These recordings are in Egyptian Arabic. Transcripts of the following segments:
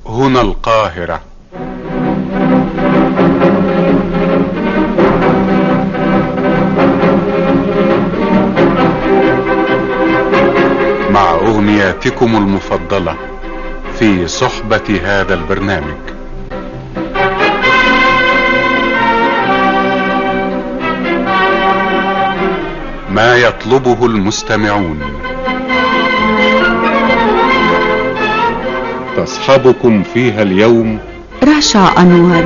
هنا القاهرة مع أغنياتكم المفضلة في صحبة هذا البرنامج ما يطلبه المستمعون تصحبكم فيها اليوم رشا أنور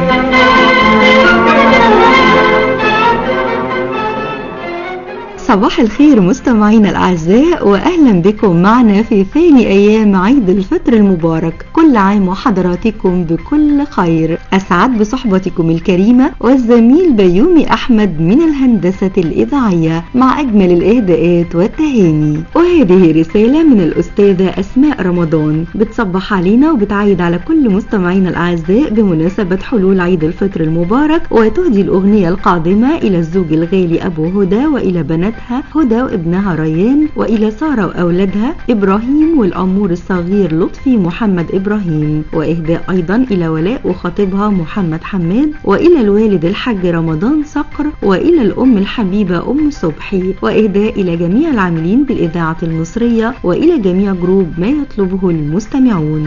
صباح الخير مستمعينا الأعزاء وأهلا بكم معنا في ثاني أيام عيد الفطر المبارك كل عام وحضراتكم بكل خير أسعد بصحبتكم الكريمة والزميل بيومي أحمد من الهندسة الإذاعية مع أجمل الإهداءات والتهاني وهذه رسالة من الأستاذة أسماء رمضان بتصبح علينا وبتعيد على كل مستمعينا الأعزاء بمناسبة حلول عيد الفطر المبارك وتهدي الأغنية القادمة إلى الزوج الغالي أبو هدى وإلى بناتها هدى وابنها ريان وإلى سارة وأولادها إبراهيم والأمور الصغير لطفي محمد إبراهيم وإهداء أيضا إلى ولاء وخطيبها محمد حماد وإلى الوالد الحاج رمضان صقر وإلى الأم الحبيبة أم صبحي وإهداء إلى جميع العاملين بالإذاعة المصرية وإلى جميع جروب ما يطلبه المستمعون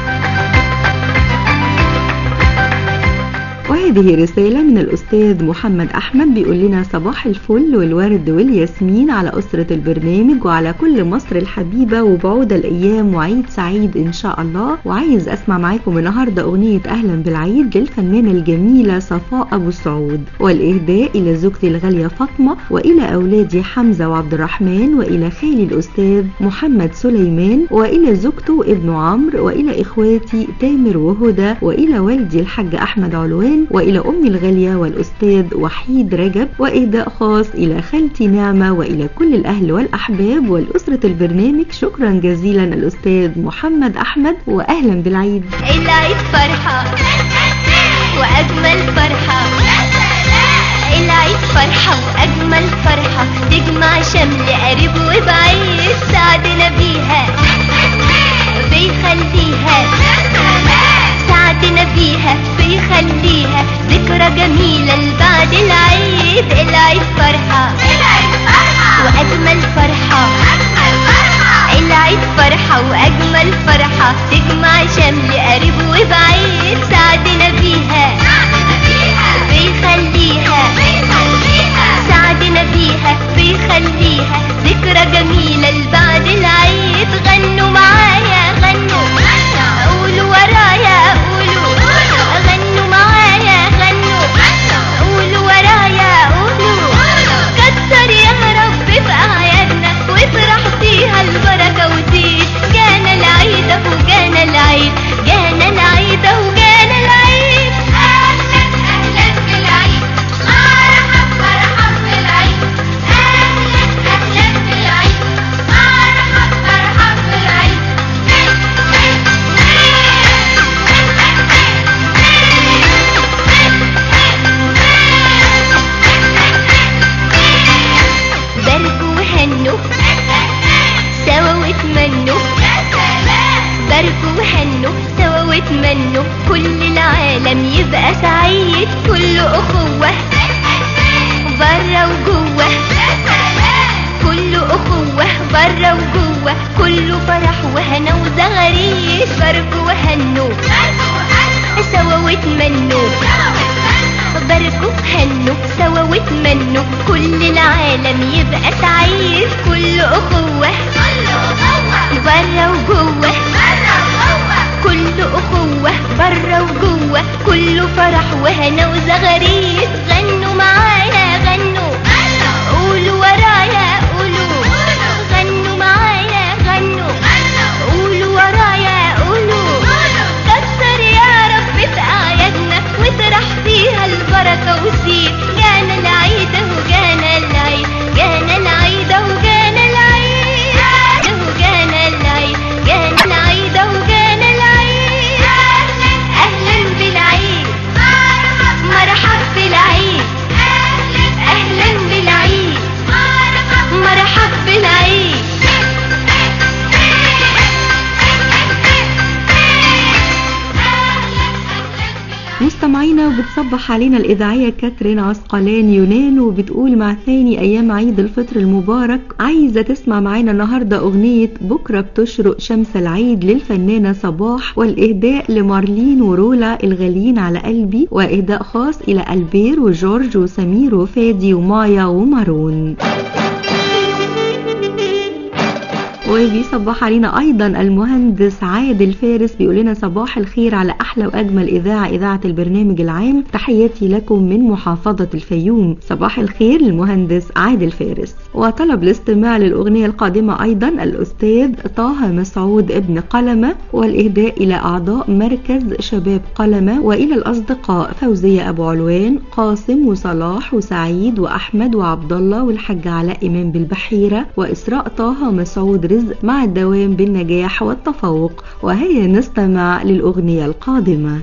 وهذه رسالة من الأستاذ محمد أحمد بيقول لنا صباح الفل والورد والياسمين على أسرة البرنامج وعلى كل مصر الحبيبة وبعود الأيام وعيد سعيد إن شاء الله وعايز أسمع معاكم النهاردة أغنية أهلا بالعيد للفنانة الجميلة صفاء أبو سعود والإهداء إلى زوجتي الغالية فاطمة وإلى أولادي حمزة وعبد الرحمن وإلى خالي الأستاذ محمد سليمان وإلى زوجته وابنه عمرو وإلى إخواتي تامر وهدى وإلى والدي الحاج أحمد علوان وإلى أمي الغالية والأستاذ وحيد رجب وإهداء خاص إلى خالتي نعمة وإلى كل الأهل والأحباب والأسرة البرنامج شكرا جزيلا الأستاذ محمد أحمد وأهلا بالعيد العيد فرحة وأجمل فرحة العيد فرحة وأجمل فرحة تجمع شمل قريب وبعيد سعدنا بيها بيخليها سعدنا بيها بيخليها ذكرى جميلة لبعد العيد العيد فرحة وأجمل فرحة العيد فرحة وأجمل فرحة تجمع شمل قريب وبعيد سعدنا بيها بيخليها سعدنا بيها بيخليها ذكرى جميلة لبعد العيد غنوا معايا غنوا قولوا ورايا قولوا غنوا معايا غنوا قولوا ورايا قولوا كتر يا رب في أعيادنا وافرح فيها البركة وزيد جانا العيد أهو جانا العيد جانا العيد أهو جانا العيد أهلا أهلا بالعيد مرحب مرحب بالعيد أهلا أهلا بالعيد مرحب مرحب بالعيد باركوا وهنوا سوا واتمنوا باركوا وهنوا سوا واتمنوا كل العالم يبقى سعيد كل أخوة برا وجوه كل أخوة برا وجوه كله فرح وهنا وزغاريد باركوا وهنوا سوا واتمنوا باركوا هنوا سوا واتمنوا كل العالم يبقى سعيد كل أخوة برا وجوه كل أخوة برا وجوه كله فرح وهنا وزغاريد غنوا معايا غنوا قولوا ورايا قولوا غنوا معايا غنوا قولوا ورايا قولوا كتر يا رب في أعيادنا واطرح فيها البركة وسير جانا العيد اهو جانا العيد جانا العيد اهو جانا العيد اهو جانا العيد جانا العيد اهو جانا العيد أهلا بالعيد مرحب بالعيد مستمعينا وبتصبح علينا الإذاعية كاترين عسقلان يونان وبتقول مع ثاني أيام عيد الفطر المبارك عايزة تسمع معانا النهاردة أغنية بكرة بتشرق شمس العيد للفنانة صباح والإهداء لمارلين ورولا الغاليين على قلبي وإهداء خاص إلى ألبير وجورج وسمير وفادي ومايا ومارون وبيصبح علينا ايضا المهندس عادل فارس بيقول لنا صباح الخير على احلى واجمل اذاعه اذاعه البرنامج العام تحياتي لكم من محافظه الفيوم صباح الخير للمهندس عادل فارس وطلب الاستماع للاغنيه القادمه ايضا الاستاذ طه مسعود ابن قلمه والاهداء الى اعضاء مركز شباب قلمه والى الاصدقاء فوزيه ابو علوان قاسم وصلاح وسعيد واحمد وعبد الله والحاج علاء امام بالبحيره واسراء طه مسعود رزق مع الدوام بالنجاح والتفوق وهيا نستمع للأغنية القادمة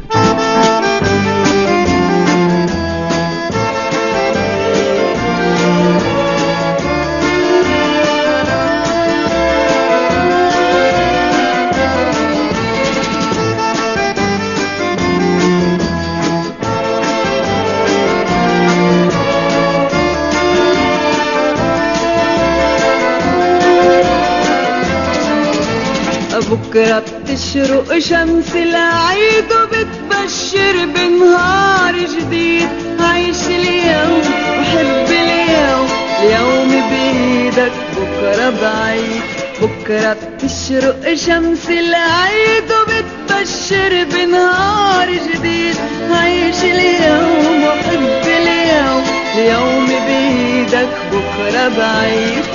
بكرة بتشرق شمس العيد وبتبشر بنهار جديد عيش اليوم وحب اليوم اليوم بإيدك بكرة بعيد بكرة بتشرق شمس العيد وبتبشر بنهار جديد عيش اليوم وحب اليوم اليوم بإيدك بكرة بعيد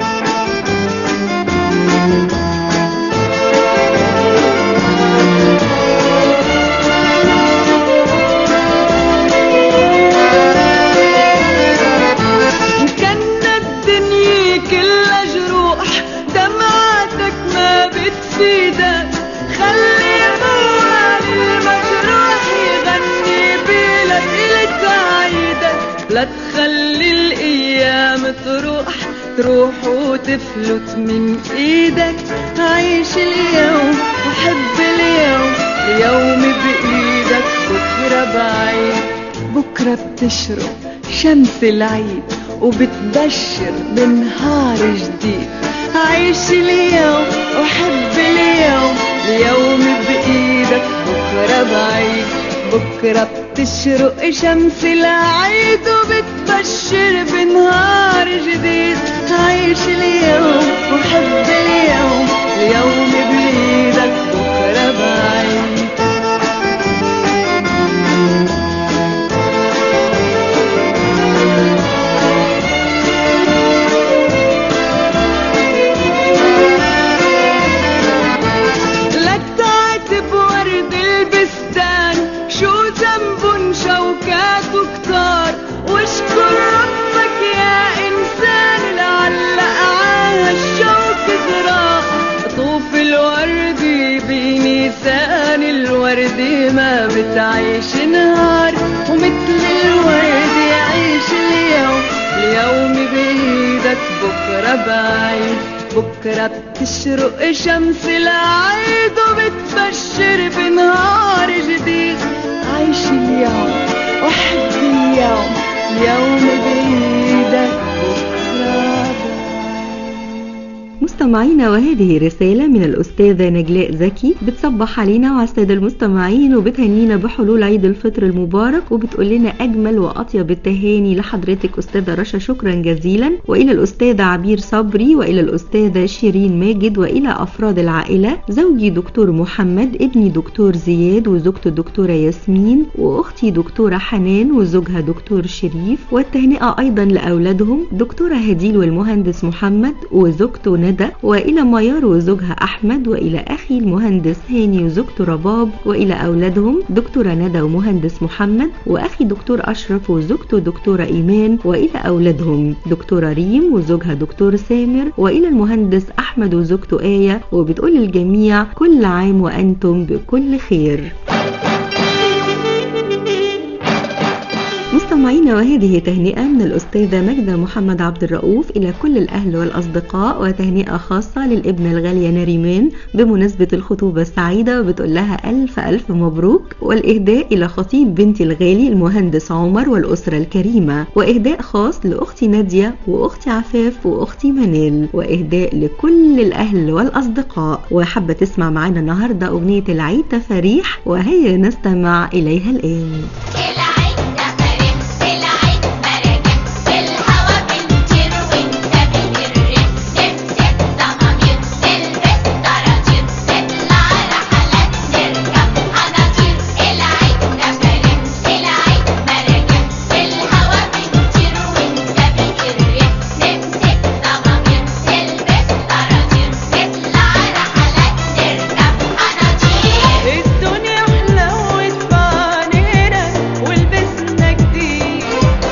كنا الدنيا كلها جروح دمعتك ما بتفيدك خلي موال المجروح يغني بلك إلك عيدك لا تخلي الأيام تروح تروح وتفلت من ايدك عيش اليوم وحب اليوم اليوم بإيدك بكرة بعيد بكرة بتشرق شمس العيد وبتبشر بنهار جديد عيش اليوم وحب اليوم اليوم بإيدك بكرة بعيد بكرة بتشرق شمس العيد وبتبشر بنهار جديد عيش اليوم وحب اليوم اليوم بإيدك بكرة بعيد لك تعتب ورد البستان شو ذنب شوكات وكتار واشكر ربك يا انسان لعل اعاها الشوك زراع طوف الورد بنيسان الورد ما بتعيش نهار ومثل الورد يعيش اليوم اليوم بإيدك بكرة بعيد بكرة بتشرق شمس العيد وبتبشر بنهار جديد عيش اليوم وحب اليوم اليوم بإيدك بكرة بعيد مستمعينا وهذه رسالة من الأستاذة نجلاء زكي بتصبح علينا وعلى السادة المستمعين وبتهنينا بحلول عيد الفطر المبارك وبتقول لنا أجمل وأطيب التهاني لحضرتك أستاذة رشا شكرا جزيلا وإلى الأستاذة عبير صبري وإلى الأستاذة شيرين ماجد وإلى أفراد العائلة زوجي دكتور محمد ابني دكتور زياد وزوجته الدكتورة ياسمين وأختي دكتورة حنان وزوجها دكتور شريف والتهنئة أيضا لأولادهم دكتورة هديل والمهندس محمد وزوجته ندى وإلى ميار وزوجها أحمد وإلى أخي المهندس هاني وزوجته رباب وإلى أولادهم دكتورة ندى ومهندس محمد وأخي دكتور أشرف وزوجته دكتورة إيمان وإلى أولادهم دكتورة ريم وزوجها دكتور سامر وإلى المهندس أحمد وزوجته آية وبتقول للجميع كل عام وأنتم بكل خير مستمعينا وهذه تهنئة من الأستاذة مجدة محمد عبد الرؤوف إلى كل الأهل والأصدقاء وتهنئة خاصة للابنة الغالية نريمان بمناسبة الخطوبة السعيدة وبتقول لها ألف ألف مبروك والإهداء إلى خطيب بنتي الغالي المهندس عمر والأسرة الكريمة وإهداء خاص لأختي نادية وأختي عفاف وأختي منال وإهداء لكل الأهل والأصدقاء وحابة تسمع معانا النهاردة أغنية العيد تفاريح وهيا نستمع إليها الآن العيد تفاريح العيد مراجع في الهوا بنطير وانت بترق نمسك ضمامير نلبس طراطير نطلع رحلات نركب حناطير العيد تفاريح العيد مراجع في الهوا بنطير وانت بترق نمسك ضمامير نلبس طراطير نطلع رحلات نركب حناطير الدنيا حلوت بعينينا ولبسنا جديد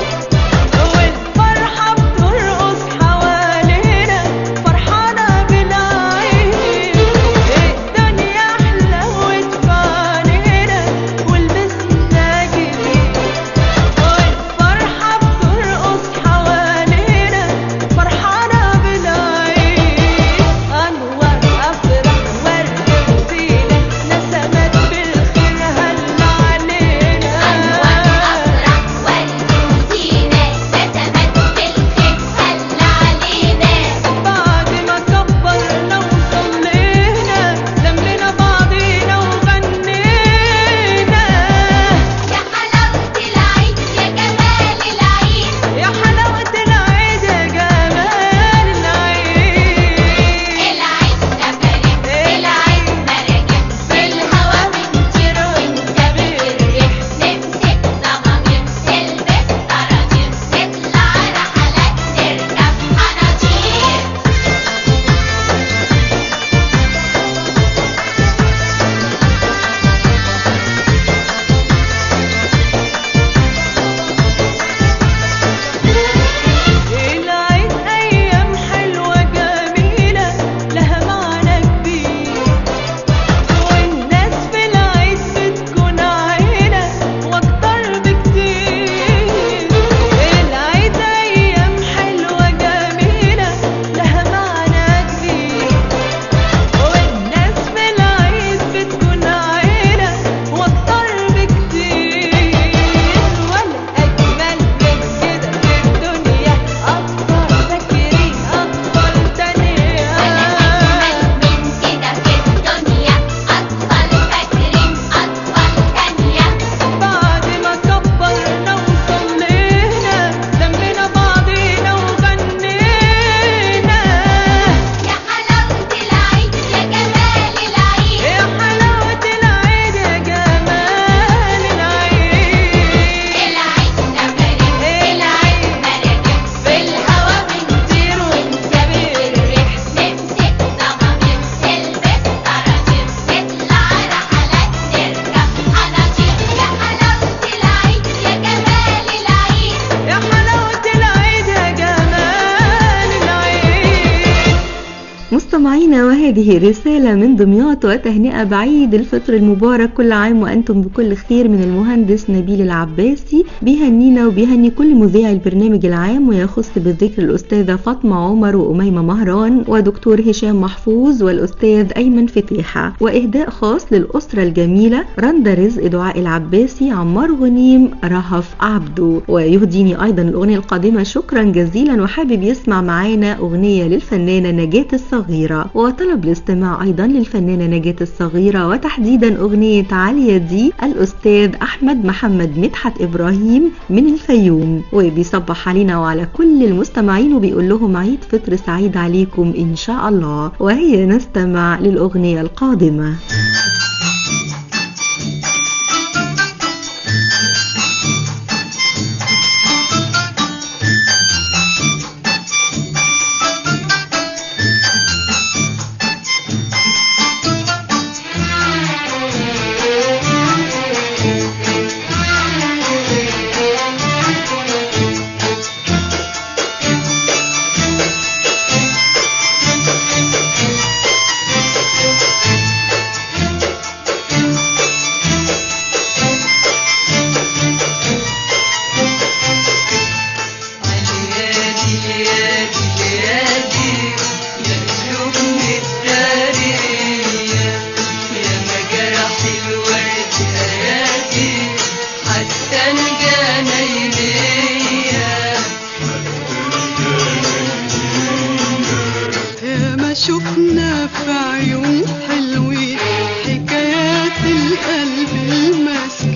والفرحة بترقص حوالينا فرحانة بالعيد الدنيا حلوت بعينينا ولبسنا جديد والفرحة بترقص حوالينا فرحانة بالعيد أنور أفرح ورد وزينة نسمت بالخير هل علينا أفرح ورد وزينة نسمت بالخير هل علينا بعد ما كبرنا وصلينا لمينا بعضينا وغنينا يا حلاوة العيد يا جمال العيد يا حلاوة العيد يا جمال العيد العيد تفاريح العيد مراجع في الهوا بنطير وانت بتريح نمسك ضمامير نلبس طراطير نطلع رحلات نركب حناطير العيد أيام حلوة جميلة لها معنى كبير والناس في العيد بتكون عيلة وأكتر بكتير العيد أيام حلوة جميلة لها معنى كبير والناس في العيد بتكون عيلة وأكتر بكتير ولا أجمل من كده في الدنيا أطفال فاكرين أطفال تانية أجمل من كده في الدنيا أطفال فاكرين أطفال تانية بعد ما كبرنا وصلينا لمينا بعضينا وغنينا يا حلاوة العيد يا جمال العيد يا حلاوة العيد يا جمال العيد العيد تفاريح العيد مراجع في الهوا بنطير وانت بالريح نمسك ضمامير نلبس طراطير نطلع رحلات نركب حناطير يا حلاوة العيد يا جمال العيد يا حلاوة العيد يا جمال العيد مستمعينا وهذه رسالة من دمياط وتهنئة بعيد الفطر المبارك كل عام وأنتم بكل خير من المهندس نبيل العباسي بيهنينا وبيهني كل مذيع البرنامج العام ويخص بالذكر الأستاذة فاطمة عمر وأميمة مهران ودكتور هشام محفوظ والأستاذ أيمن فتيحة وإهداء خاص للأسرة الجميلة رندا رزق دعاء العباسي عمار غنيم رهف عبده ويهديني أيضا الأغنية القادمة شكرا جزيلا وحابب يسمع معانا أغنية للفنانة نجاة الصغيرة وطلب الاستماع أيضا للفنانة نجاة الصغيرة وتحديدا أغنية عالية دي الأستاذ أحمد محمد مدحت إبراهيم من الفيوم وبيصبح علينا وعلى كل المستمعين وبيقول لهم عيد فطر سعيد عليكم إن شاء الله وهي نستمع للأغنية القادمة العيد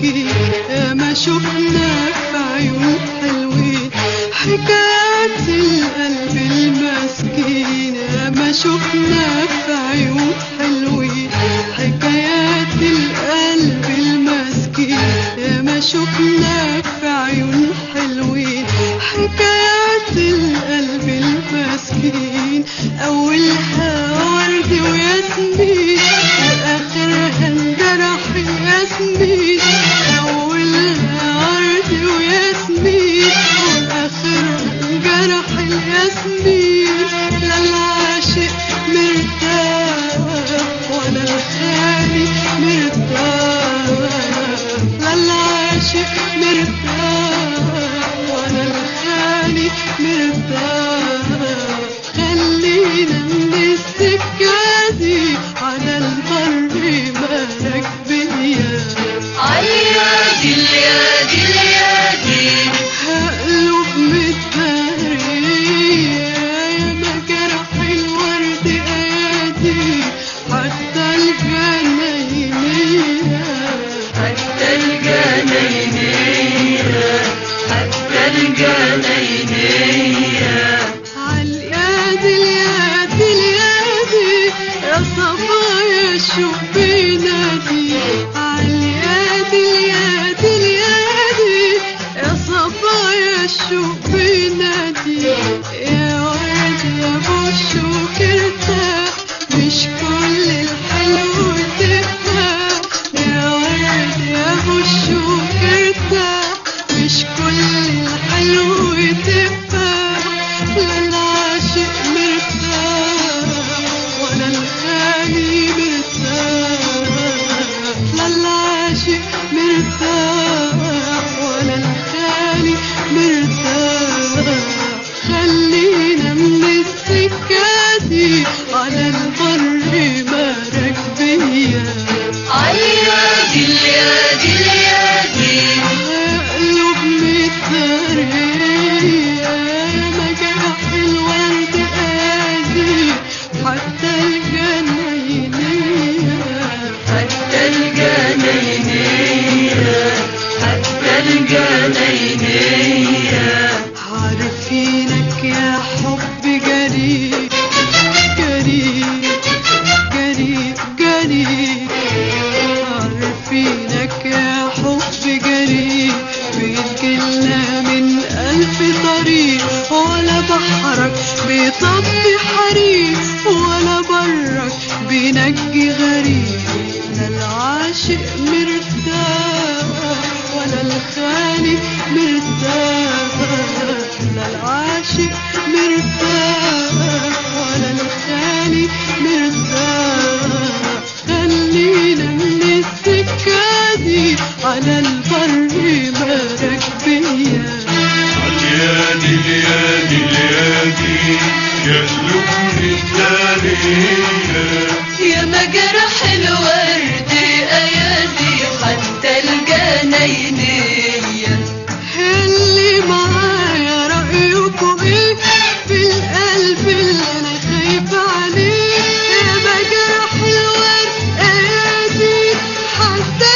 مسكين يا ما شفنا في عيون حلوين حكايات القلب المسكين يا ما شفنا في عيون حلوين حكايات القلب المسكين يا ما شفنا في عيون حلوين حكايات القلب المسكين أولها ورد وياسمين وآخرها انجرح ياسمين أولها ورد وياسمين وآخرها انجرح الياسمين لا العاشق مرتاح ولا الخالي مرتاح لا العاشق مرتاح ولا الخالي مرتاح خلينا من السكة دي على البر مالك بيا عاليادي اليادي اليادي هقلب متهرية يا ما جرح الورد ايادي حتى الجناينية حتى الجناينية حتى الجناينية عاليادي اليادي اليادي يا صبايا شوف بينادي عاليادي اليادي اليادي يا صبايا شوف بينادي يا ولد يا بوشوك ارتاح مش كل الحلو تفتح يا ولد يا بوشوك ارتاح مش كل الحلو تفتح لا العاشق مرتاح ولا الخالي مرتاح لا العاشق مرتاح ولا الخالي مرتاح خلينا من السكة دي على البر مارك بيا عاليادي اليادي اليادي قلوب متدارية ما جرح الورد قاسي حتى الجناينية حتى الجناينية حتى الجناينية عارفينك يا حب جريء جريء جريء جريء عارفينك يا حب جريء بيجيلنا من ألف طريق ولا بحرك بيطفي حريق ولا برك بينجي غريب لا العاشق مرتاح ولا الخالي مرتاح لا العاشق مرتاح ولا الخالي مرتاح خلينا من السكة دي على البر مالك بيا اليادي اليادي اليادي يسلكني التاريخ يا مجرح الورد ايادي حتى الجناينية اللي معايا رأيكم ايه في القلب اللي انا خايفة عليه يا مجرح الورد ايادي حتى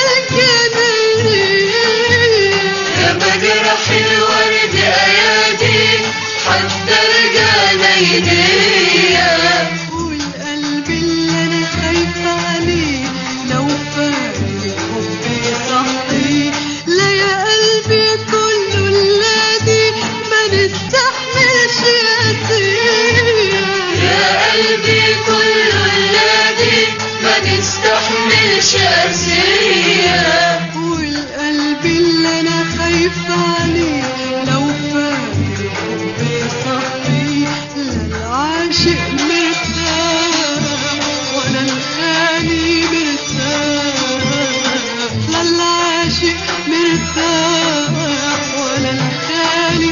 الجناينية يا مجرح الورد ايادي حتى الجناينية والقلب اللي انا خايفة عليه لو فاهم حبي صحي لا يا قلبي كله الذي ما نستحملش قاسية يا قلبي كله الذي ما نستحملش قاسية والقلب اللي انا خايفة عليه لو فاكر حبي صحي لا العاشق مرتاح ولا الخالي مرتاح لا العاشق مرتاح ولا الخالي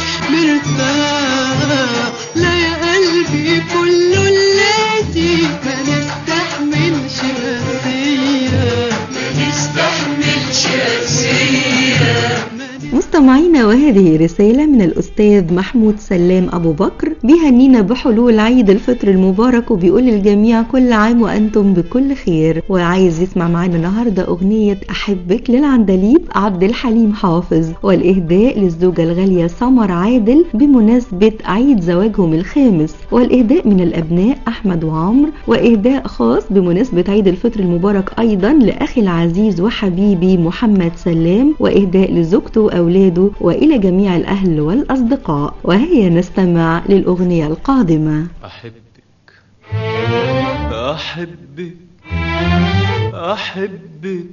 مرتاح لا يا قلبي كله الذي ما نستحملش قاسية ما نستحملش قاسية مستمعينا وهذه رسالة من الأستاذ محمود سلام أبو بكر بيهنينا بحلول عيد الفطر المبارك وبيقول للجميع كل عام وأنتم بكل خير وعايز يسمع معانا النهاردة أغنية أحبك للعندليب عبد الحليم حافظ والإهداء للزوجة الغالية سمر عادل بمناسبة عيد زواجهم الخامس والإهداء من الأبناء أحمد وعمر وإهداء خاص بمناسبة عيد الفطر المبارك أيضا لأخي العزيز وحبيبي محمد سلام وإهداء لزوجته وأولاده وإلى جميع الأهل والأصدقاء وهيا نستمع للأغنية القادمة أحبك أحبك أحبك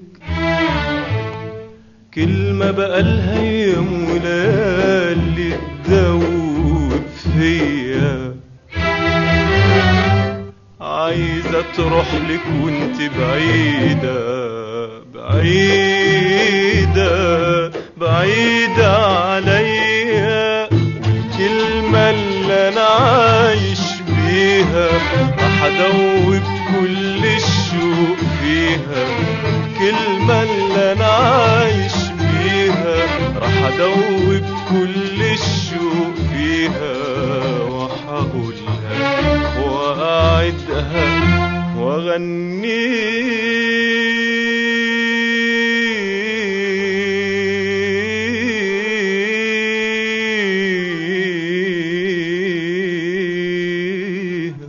كلمة بقالها أيام وليالي تدوب فيا عايزة تروح لك وانت بعيدة بعيدة بعيدة عليا والكلمة اللي أنا عايش بيها راح أدوب كل الشوق فيها الكلمة اللي أنا عايش بيها راح أدوب كل الشوق فيها وهقولها وأعدها وأغنيها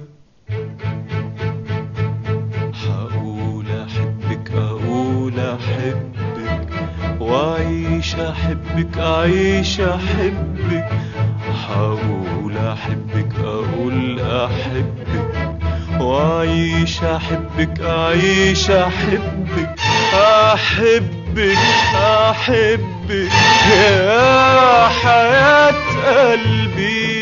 هقول احبك اقول احبك واعيش احبك اعيش احبك هقول احبك اقول احبك واعيش احبك اعيش احبك احبك احبك يا حياة قلبي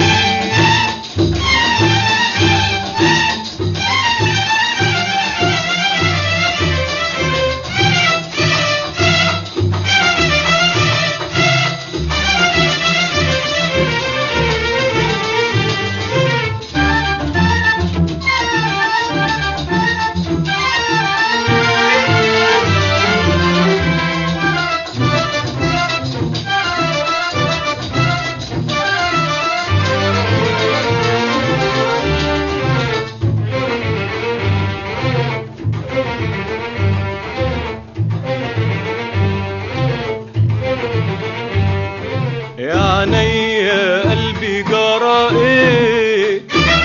يا عينيا قلبي جرى ايه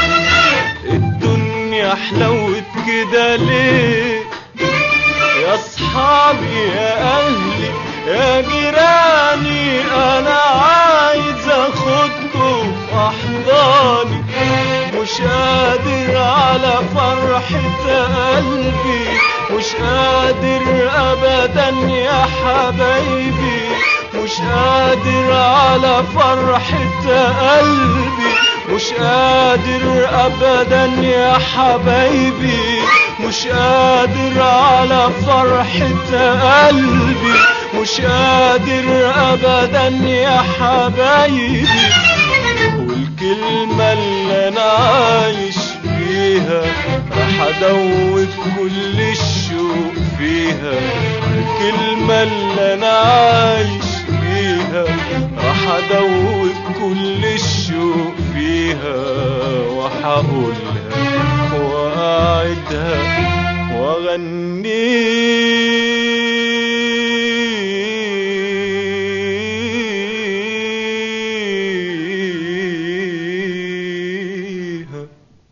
الدنيا حلوت كده ليه يا اصحابي يا اهلي يا جيراني انا عايز اخدكم في احضاني مش قادر على فرحة قلبي مش قادر ابدا يا حبايبي مش قادر على فرحة قلبي مش قادر ابدا يا حبايبي مش قادر على فرحة قلبي مش قادر ابدا يا حبايبي والكلمة اللي انا عايش فيها راح ادوب كل الشوق فيها الكلمة اللي انا عايش فيها راح ادوب كل الشوق فيها وهقولها واعدها واغنيها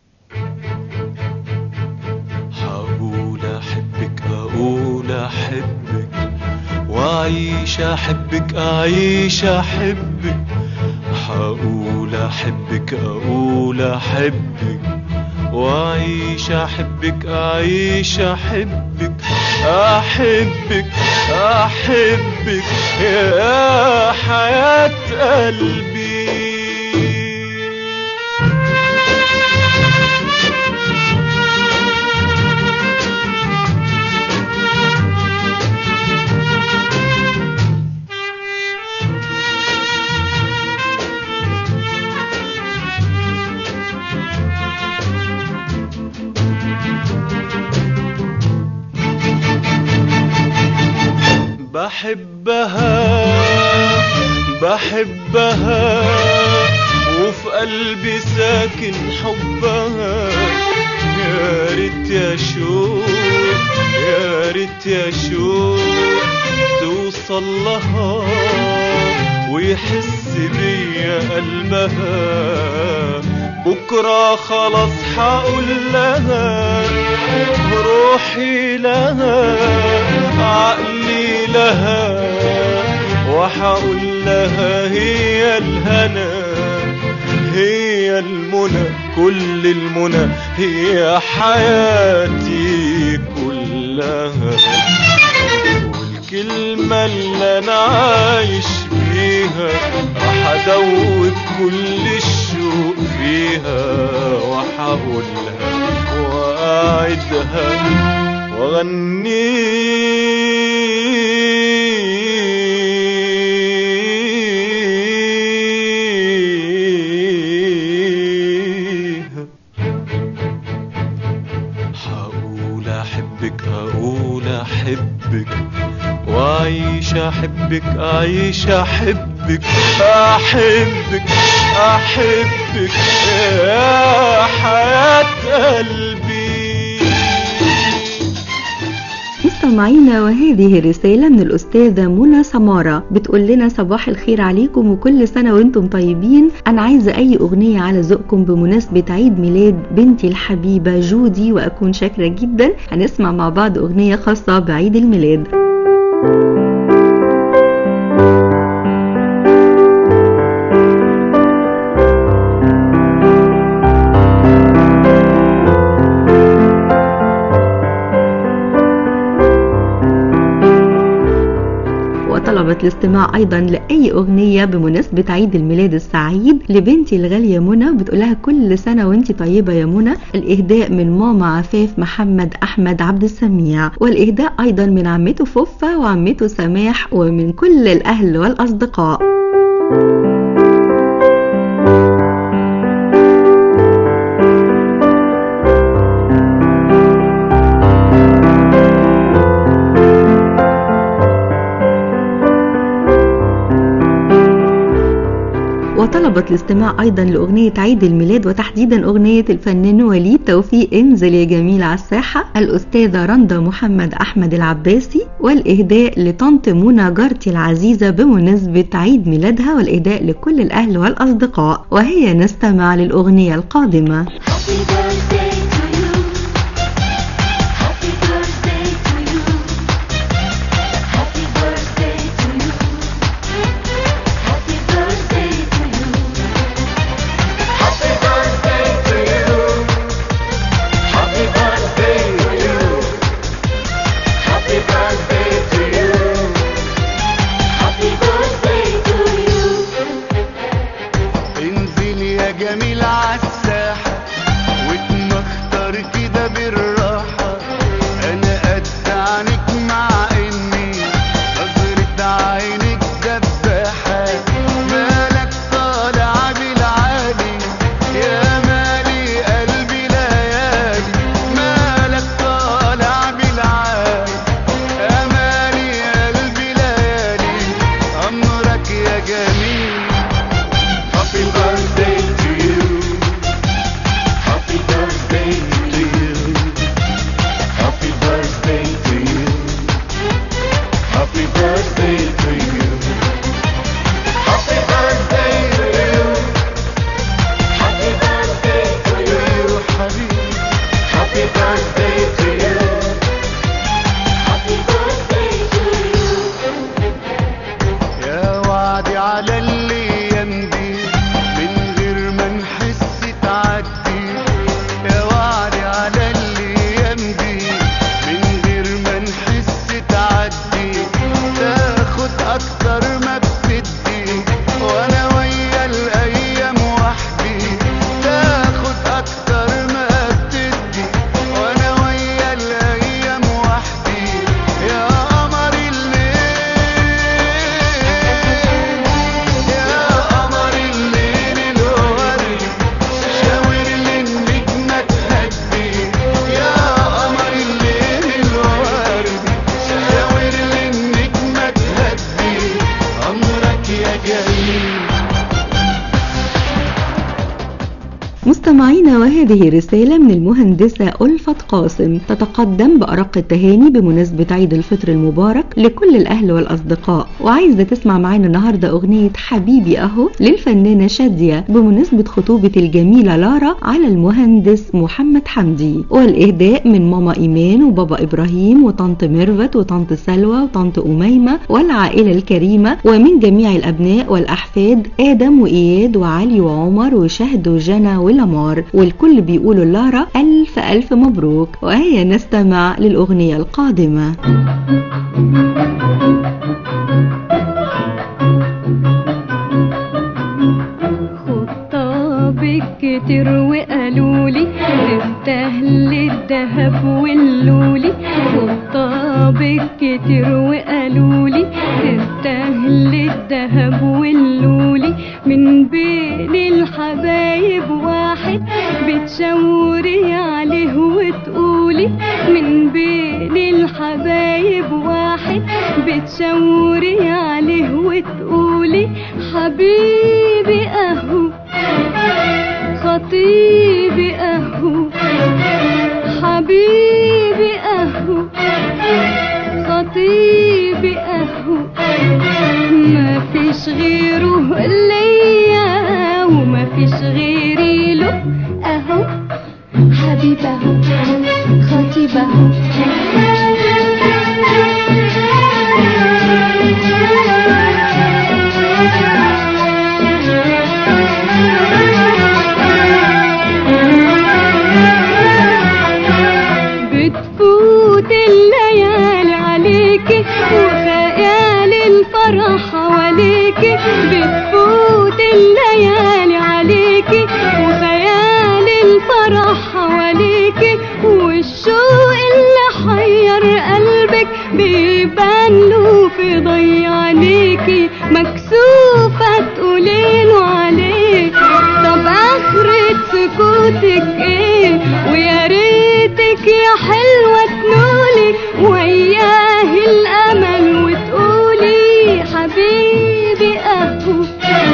هقول احبك اقول احبك واعيش احبك اعيش احبك هقول احبك اقول احبك واعيش احبك اعيش احبك احبك احبك يا حياة قلبي بحبها بحبها وفي قلبي ساكن حبها يا ريت يا شوق يا ريت يا شوق توصل لها ويحس بيا قلبها بكرة خلاص حقول لها روحي لها عقلي لها وحقول لها هي الهنا هي المنى كل المنى هي حياتي كلها والكلمة اللي أنا عايش بيها هدوب كل الشوق فيها وحقولها وأعدها وأغنيها حقول احبك اقول احبك واعيش احبك اعيش احبك احبك احبك يا حياة قلبي مستمعينا وهذه رسالة من الأستاذة منى سمارة بتقول لنا صباح الخير عليكم وكل سنة وانتم طيبين أنا عايزة أي أغنية على ذوقكم بمناسبة عيد ميلاد بنتي الحبيبة جودي وأكون شاكرة جدا هنسمع مع بعض أغنية خاصة بعيد الميلاد وطلبت الاستماع ايضا لاي اغنيه بمناسبه عيد الميلاد السعيد لبنتي الغاليه منى بتقولها كل سنه وانت طيبه يا منى الاهداء من ماما عفاف محمد احمد عبد السميع والاهداء ايضا من عمته فوفا وعمته سماح ومن كل الاهل والاصدقاء وطلبت الاستماع ايضا لاغنيه عيد الميلاد وتحديدا اغنيه الفنان وليد توفيق انزل يا جميل على الساحه الاستاذه رندا محمد احمد العباسي والاهداء لطنط منى جارتي العزيزه بمناسبه عيد ميلادها والاهداء لكل الاهل والاصدقاء وهي نستمع للاغنيه القادمه Happy birthday to you. Happy birthday to you. Happy birthday to you. Happy birthday to you. Happy birthday to you. Happy birthday to you. Happy birthday to you. Happy birthday to you. انزل يا جميل عالساحة واتمنى مستمعينا وهذه رسالة من المهندسة ألفت قاسم تتقدم بأرق التهاني بمناسبة عيد الفطر المبارك لكل الأهل والأصدقاء وعايزة تسمع معانا النهاردة أغنية حبيبي أهو للفنانة شادية بمناسبة خطوبة الجميلة لارا على المهندس محمد حمدي والإهداء من ماما إيمان وبابا إبراهيم وطنط ميرفت وطنط سلوى وطنط أميمة والعائلة الكريمة ومن جميع الأبناء والأحفاد آدم وإياد وعلي وعمر وشهد وجنى ولمار والكل بيقولوا لارا ألف ألف مبروك وهيا نستمع للأغنية القادمة خطابك كتير وقالولي تستاهل الدهب واللولي خطابك كتير وقالولي تستاهل الدهب واللولي من بين الحبايب واحد بتشاوري عليه وتقولي من بين الحبايب واحد بتشاوري عليه وتقولي حبيبي اهو خطيبي اهو حبيبي اهو خطيبي اهو ما فيش غيره ليا وما فيش غيري له اهو حبيبه خطيبه بتفوت الليالي عليكي وخيال الفرح حواليكي بتفوت الليالي عليكي وخيال الفرح حواليكي والشوق اللي حير قلبك بيبان له في ضي عينيكي مكسوفة تقوليله عليه طب آخرة سكوتك ايه ويا ريتك يا حلوة تنولي وياه الأمل وتقولي حبيبي أهو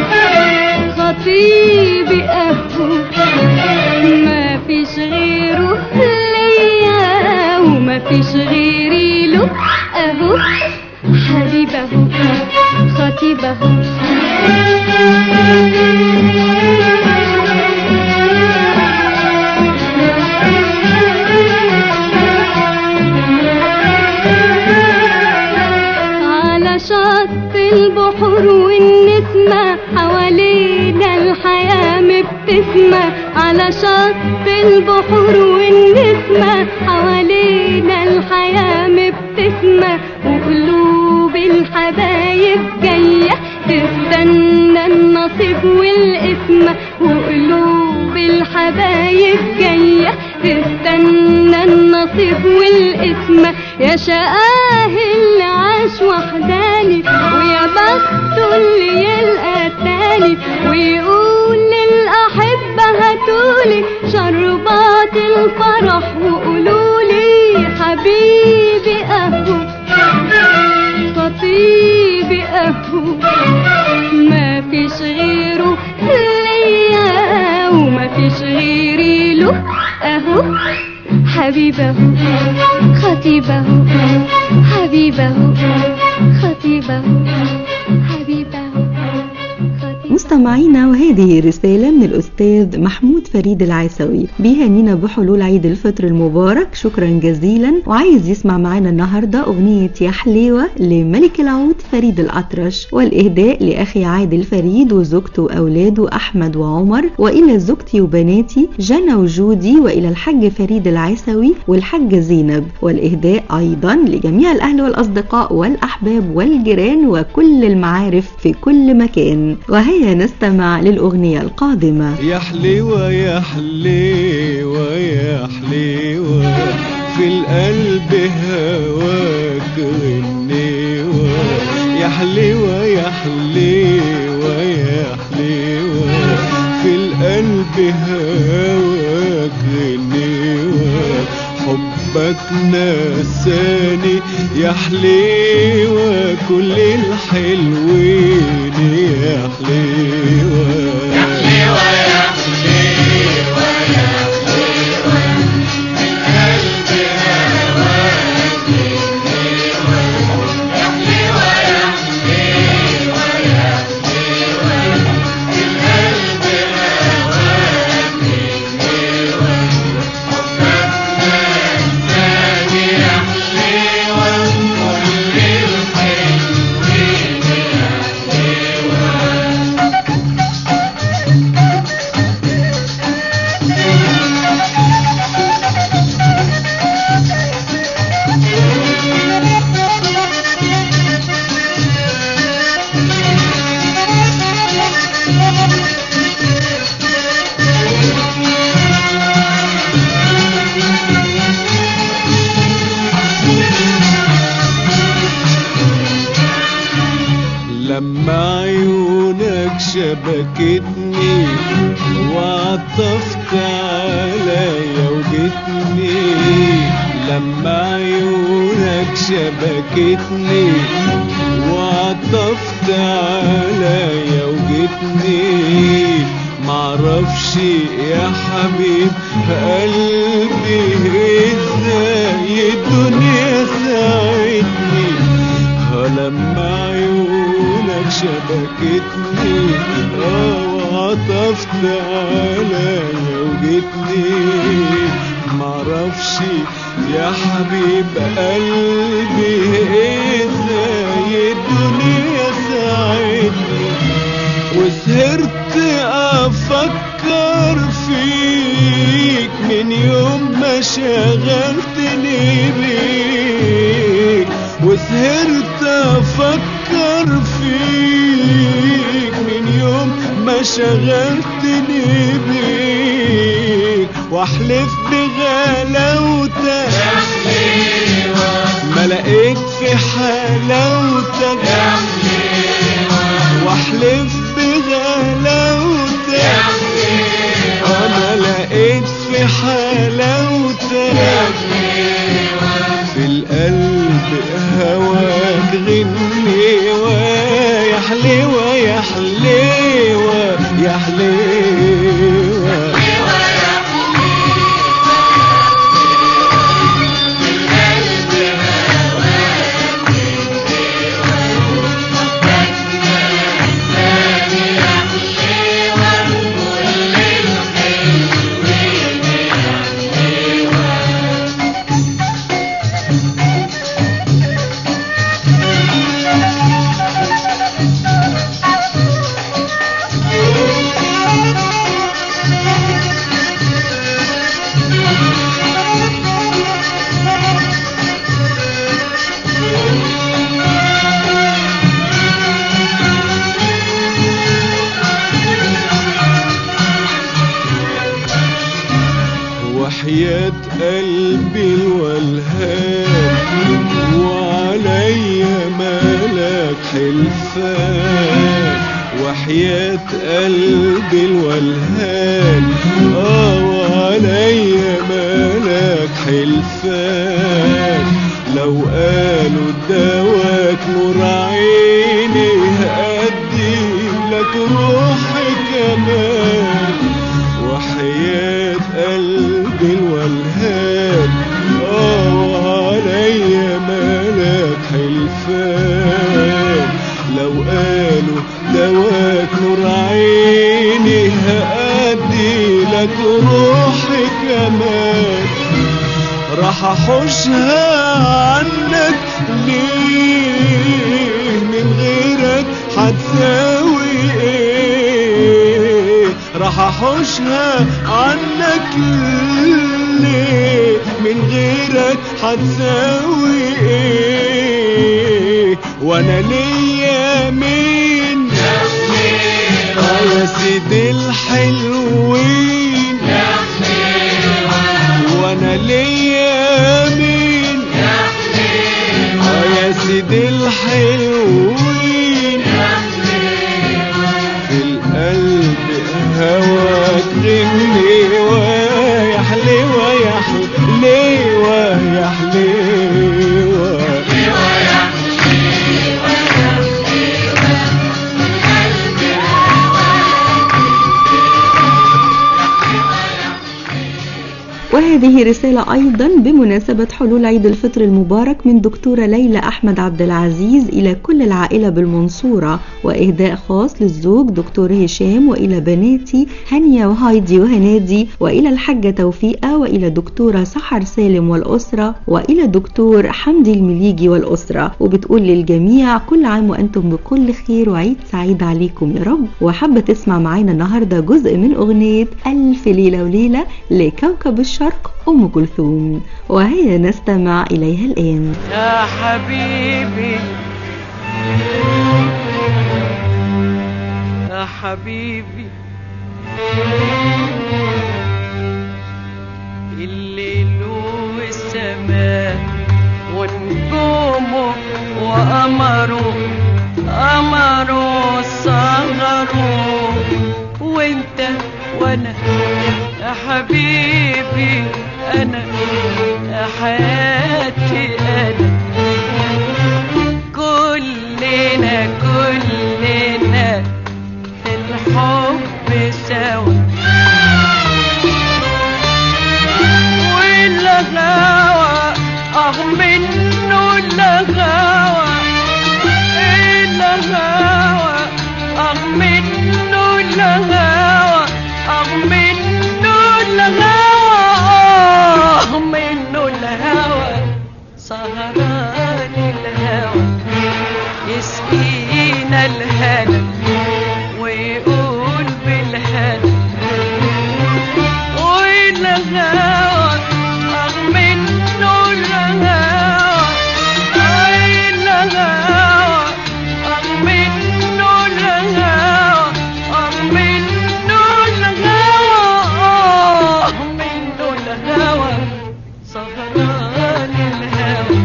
خطيبي أهو ما فيش غيره ليا وما فيش غيري له أهو حبيبه خطيبه على شط البحور والنسمة حوالينا الحياة مبتسمة على شط البحور والنسمة حوالينا الحياة مبتسمة وقلوب الحبايب جاية تستنى النصيب والقسمة وقلوب الحبايب جاية تستنى النصيب والقسمة يا شقاه اللي عاش وحداني ويا بخته اللي يلقى تاني ويقول للأحبة هاتولي شربات الفرح وقولولي حبيبي أهو خطيبي أهو ما فيش غيره ليا وما فيش غيري له أهو حبيبه خطيبه حبيبه خطيبه حبيبه خطيبه مستمعينا وهذه رسالة من الأستاذ محمود فريد العيسوي بيهنينا بحلول عيد الفطر المبارك شكرا جزيلا وعايز يسمع معانا النهاردة أغنية يا حليوة لملك العود فريد الأطرش والإهداء لأخي عادل فريد وزوجته وأولاده أحمد وعمر وإلى زوجتي وبناتي جنى وجودي وإلى الحاج فريد العيسوي والحاجة زينب والإهداء أيضا لجميع الأهل والأصدقاء والأحباب والجيران وكل المعارف في كل مكان وهيا نستمع للأغنية القادمة يا حليوة يا حليوة يا حليوة في القلب هواك غنيوة يا حليوة يا حليوة يا حليوة في القلب هواك غنيوة حبك نساني يا حليوة كل الحلوين يا حليوة يا حليوة يا لما عيونك شبكتني وعطفت عليا وجتني لما عيونك شبكتني وعطفت عليا وجتني معرفش يا حبيب قلبي ازاي الدنيا ساعدني ها لما عيونك شبكتني اه وعطفت عليا وجتني معرفش يا حبيب قلبي ازاي الدنيا ساعدني وسهرت افكر فيك من يوم ما شغلتني بيك وسهرت افكر فيك من يوم ما شغلتني بيك واحلف بغلاوتك ما لقيت في حلاوتك واحلف بغلاوتك انا لقيت في حلاوتك في القلب هواك غني ويا حليوة يا حليوة يا حليوة وحياة قلبي الولهان وعليا مالك حلفان وحياة قلبي الولهان اه وعليا مالك حلفان لو قالوا دواك نور عيني هأدي لك روحي كمان وحياة قلبي الولهان اه وعليا مالك حلفان لو قالوا دواك نور عيني هأدي لك روحي كمان راح احوشها عنك ليه من غيرك هتساوي ايه راح احوشها عنك ليه من غيرك هتساوي ايه وانا ليا مين آه يا سيدي الحلوين وانا ليا مين آه يا سيدي الحلوين في القلب هواك غني ويا حليوة يا حليوة يا حليوة وهذه رسالة أيضا بمناسبة حلول عيد الفطر المبارك من دكتورة ليلى أحمد عبد العزيز إلى كل العائلة بالمنصورة وإهداء خاص للزوج دكتور هشام وإلى بناتي هانية وهايدي وهنادي وإلى الحاجة توفيقة وإلى دكتورة سحر سالم والأسرة وإلى دكتور حمدي المليجي والأسرة وبتقول للجميع كل عام وأنتم بكل خير وعيد سعيد عليكم يا رب وحابة تسمع معانا النهاردة جزء من أغنية ألف ليلة وليلة لكوكب الشرق أم كلثوم وهيا نستمع إليها الآن يا حبيبي يا حبيبي الليل والسماء ونجومه وقمره قمره يسقينا الهنا ويقول بالهنا والهوى رغم انه الهوى اي الهوى رغم انه الهوى رغم انه الهوى رغم انه الهوى سهران الهوى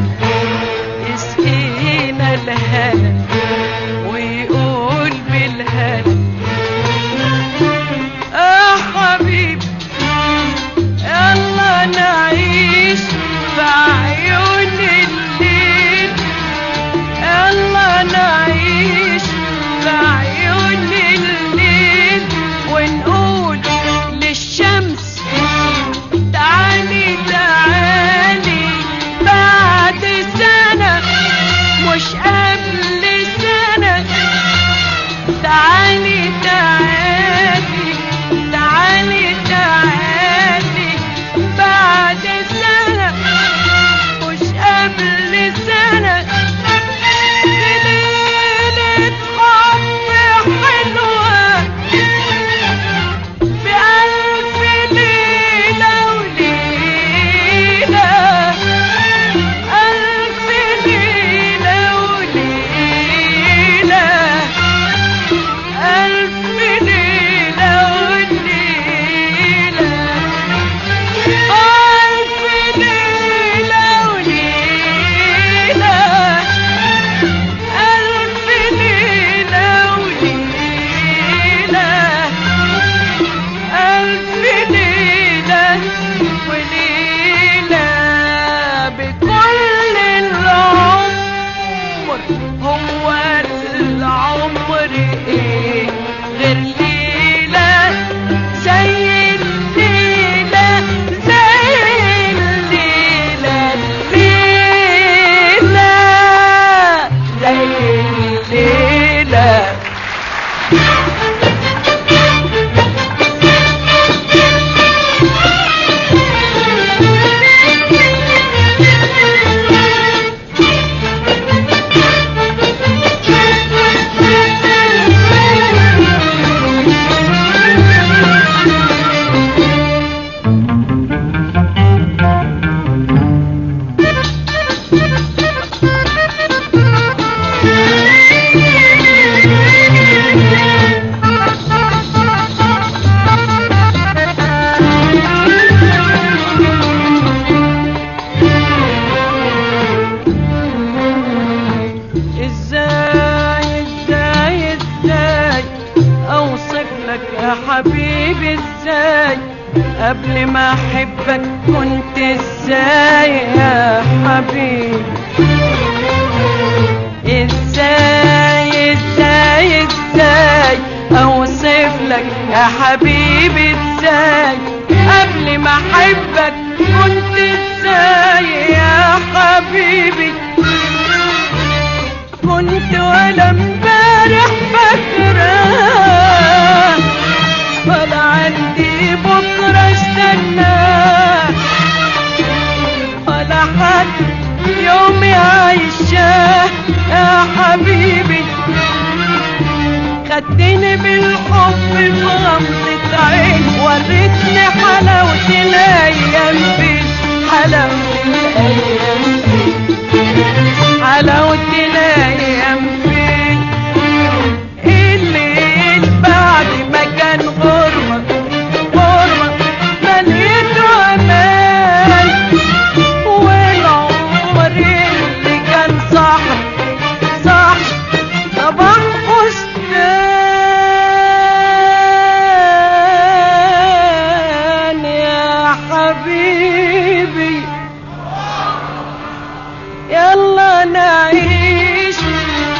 يسقينا الهنا ويقول بالهنا يا حبيبي يلا نعيش في عيون الليل يلا نعيش في عيون الليل ونقول للشمس تعالي تعالي بعد سنة مش قبل سنة تعالي تعالي تعالي تعالي بعد سنة مش قبل سنة ليلة حب حلوة بألف ليلة وليلة ألف ليلة وليلة ألف ليلة وليلة ألف ليلة وليلة ألف ليلة وليلة ألف ليلة وليلة بكل العمر هو العمر إيه غير ليلة زي الليلة زي الليلة الليلة زي الليلة ازاي ازاي ازاي اوصف لك يا حبيبي ازاي قبل ما احبك كنت ازاي يا حبيبي ازاي ازاي ازاي اوصف لك يا حبيبي ازاي قبل ما احبك كنت ازاي يا حبيبي كنت ولا امبارح فاكرة ولا عندي بكرة استنى ولا حد يوم عايشاه يا حبيبي خدتني بالحب في غمضة عين وريتني حلاوة الأيام فين حلاوة الأيام فين حلاوة الأيام فين الليل بعد ما كان غربة غربة مليته أمان والعمر اللي كان صاحب صاحب صباح فستان يا حبيبي يلا نعيش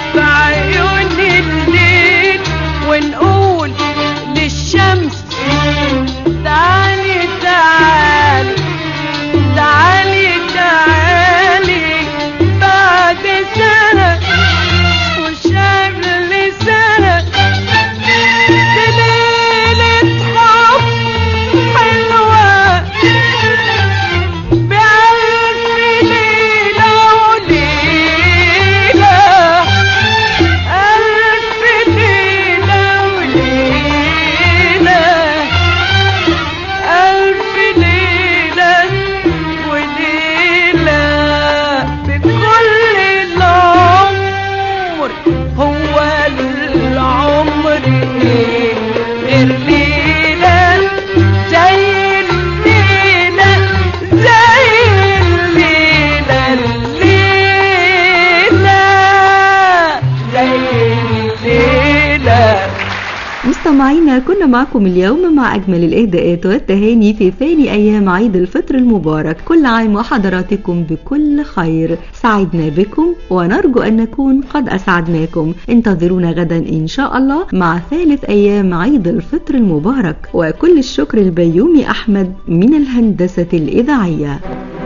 مستمعينا كنا معكم اليوم مع أجمل الإهداءات والتهاني في ثاني أيام عيد الفطر المبارك كل عام وحضراتكم بكل خير سعدنا بكم ونرجو أن نكون قد أسعدناكم انتظرونا غدا إن شاء الله مع ثالث أيام عيد الفطر المبارك وكل الشكر البيومي أحمد من الهندسة الإذاعية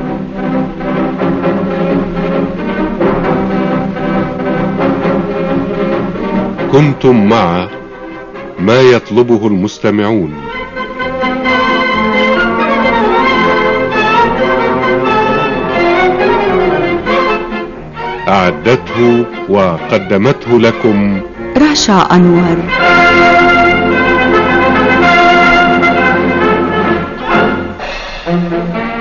كنتم مع ما يطلبه المستمعون أعدته وقدمته لكم رشا أنور Thank you.